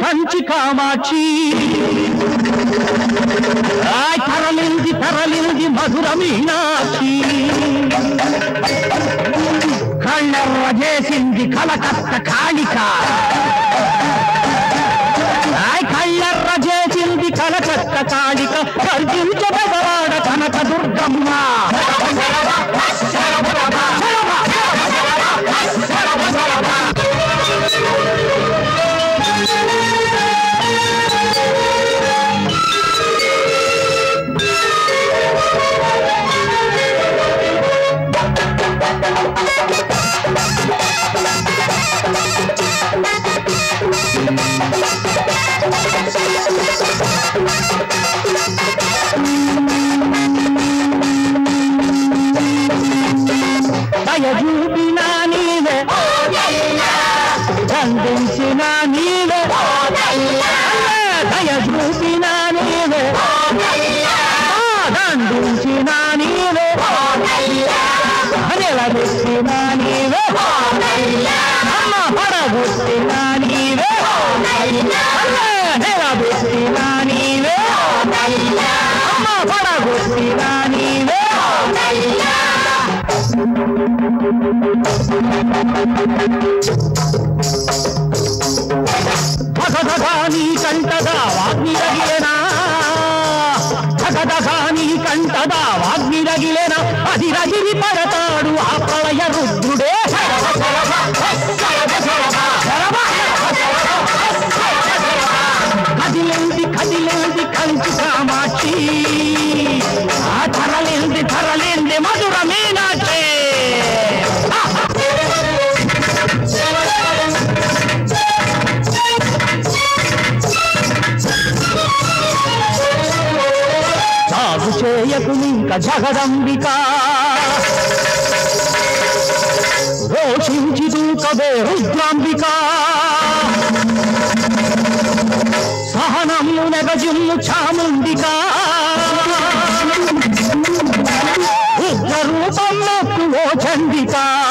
కంచి కామాక్షి ఆయ్ తరలింది తరలింది మధుర మీనాక్షి కళ్ళెర్ర చేసింది కలకత్త కాళిక ఆయ్ కళ్ళెర్ర చేసింది కలకత్త కాళిక గర్జించబడవాడ కనక దుర్గమ్మ దయచూపిన నీవే దండించిన నీవే దయచూపిన నీవే దండించిన నీవే నిలబెట్టిన నీవే అమ్మ పడగొట్టిన నీవే నిలబెట్టిన నీవే అమ్మ పడగొట్టిన నీవే భగదగా నీ కంటగా వాగ్నిరగిలేనా భగదగా నీ కంటగా వాగ్నిరగిలేనా అది రగిలి పడతాడు ఆ ప్రళయ రుద్రుడే కదిలింది కదిలింది కంచి కామాక్షి ఆ ధరలింది ధరలింది మధుర మీనాక్షి సాగు చేయకు ఇంక జగదంబిక రోషించి దూకవే రుద్రాంబిక సహనము నెగజిమ్ము చాముండిక ఉగ్ర రూపం ఓ చండికా